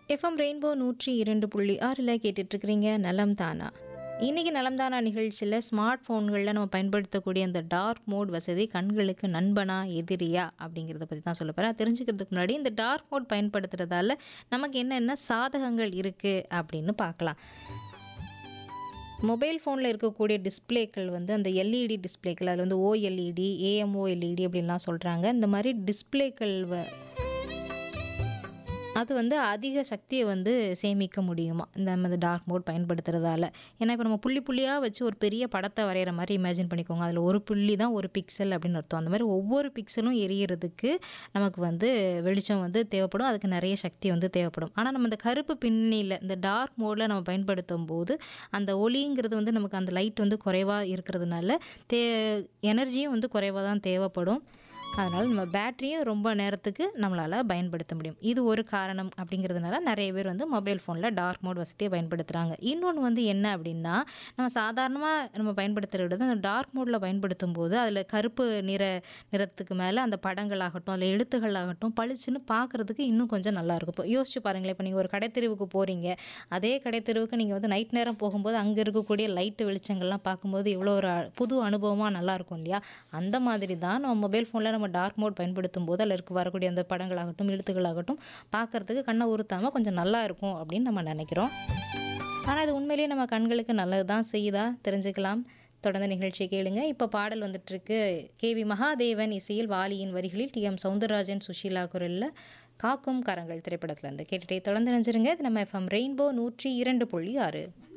FM rainbow நூற்றி இரண்டு புள்ளி ஆறில் கேட்டுட்ருக்கிறீங்க நலம் தானா இன்றைக்கி நலம் தானா நிகழ்ச்சியில் ஸ்மார்ட் ஃபோன்களில் நம்ம பயன்படுத்தக்கூடிய அந்த டார்க் மோட் வசதி கண்களுக்கு நண்பனா எதிரியா அப்படிங்கிறத பற்றி தான் சொல்ல போகிறேன் தெரிஞ்சுக்கிறதுக்கு முன்னாடி இந்த டார்க் மோட் பயன்படுத்துறதால நமக்கு என்னென்ன சாதகங்கள் இருக்குது அப்படின்னு பார்க்கலாம் மொபைல் ஃபோனில் இருக்கக்கூடிய டிஸ்ப்ளேக்கள் வந்து அந்த எல்இடி டிஸ்ப்ளேக்கள் அதில் வந்து ஓஎல்இடி ஏஎம்ஓஎல்இடி அப்படின்லாம் சொல்கிறாங்க இந்த மாதிரி டிஸ்ப்ளேக்கள் வ அது வந்து அதிக சக்தியை வந்து சேமிக்க முடியுமா இந்த நம்ம டார்க் மோட் பயன்படுத்துறதால ஏன்னா இப்போ நம்ம புள்ளி புள்ளியாக வச்சு ஒரு பெரிய படத்தை வரைகிற மாதிரி இமேஜின் பண்ணிக்கோங்க அதில் ஒரு புள்ளி தான் ஒரு பிக்சல் அப்படின்னு அர்த்தம் அந்த மாதிரி ஒவ்வொரு பிக்சலும் எரியறதுக்கு நமக்கு வந்து வெளிச்சம் வந்து தேவைப்படும் அதுக்கு நிறைய சக்தி வந்து தேவைப்படும் ஆனால் நம்ம இந்த கருப்பு பின்னணியில் இந்த டார்க் மோடில் நம்ம பயன்படுத்தும் போது அந்த ஒளிங்கிறது வந்து நமக்கு அந்த லைட் வந்து குறைவாக இருக்கிறதுனால தே எனர்ஜியும் வந்து குறைவாக தான் தேவைப்படும் அதனால் நம்ம பேட்டரியும் ரொம்ப நேரத்துக்கு நம்மளால் பயன்படுத்த முடியும் இது ஒரு காரணம் அப்படிங்கிறதுனால நிறைய பேர் வந்து மொபைல் ஃபோனில் டார்க் மோட் வசதியை பயன்படுத்துகிறாங்க இன்னொன்று வந்து என்ன அப்படின்னா நம்ம சாதாரணமாக நம்ம பயன்படுத்துகிறத விட அந்த டார்க் மோடில் பயன்படுத்தும் போது அதில் கருப்பு நிற நிறத்துக்கு மேலே அந்த படங்களாகட்டும் அதில் எழுத்துக்களாகட்டும் பளிச்சுன்னு பார்க்குறதுக்கு இன்னும் கொஞ்சம் நல்லாயிருக்கும் இப்போ யோசிச்சு பாருங்களேன் இப்போ நீங்கள் ஒரு கடைத்தெருவுக்கு போகிறீங்க அதே கடைத்தெருவுக்கு நீங்கள் வந்து நைட் நேரம் போகும்போது அங்கே இருக்கக்கூடிய லைட்டு வெளிச்சங்கள்லாம் பார்க்கும்போது எவ்வளோ ஒரு அ- புது அனுபவமாக நல்லாயிருக்கும் இல்லையா அந்த மாதிரி தான் நம்ம மொபைல் ஃபோனில் நம்ம டார்க் மோட் பயன்படுத்தும் போது அதில் இருக்க வரக்கூடிய அந்த படங்களாகட்டும் எழுத்துக்களாகட்டும் பார்க்கறதுக்கு கண்ணை உறுத்தாமல் கொஞ்சம் நல்லா இருக்கும் அப்படின்னு நம்ம நினைக்கிறோம் ஆனால் இது உண்மையிலேயே நம்ம கண்களுக்கு நல்லது தான் செய்யுதா தெரிஞ்சுக்கலாம் தொடர்ந்து நிகழ்ச்சியை கேளுங்க இப்போ பாடல் வந்துட்டு இருக்கு கேவி மகாதேவன் இசையில் வாலியின் வரிகளில் டி எம் சவுந்தரராஜன் சுஷீலா குரலில் காக்கும் கரங்கள் திரைப்படத்துல இருந்து கேட்டுட்டே தொடர்ந்து நினைச்சிருங்க இது நம்ம எஃப்எம் ரெயின்போ நூற்றி இரண்டு புள்ளி ஆறு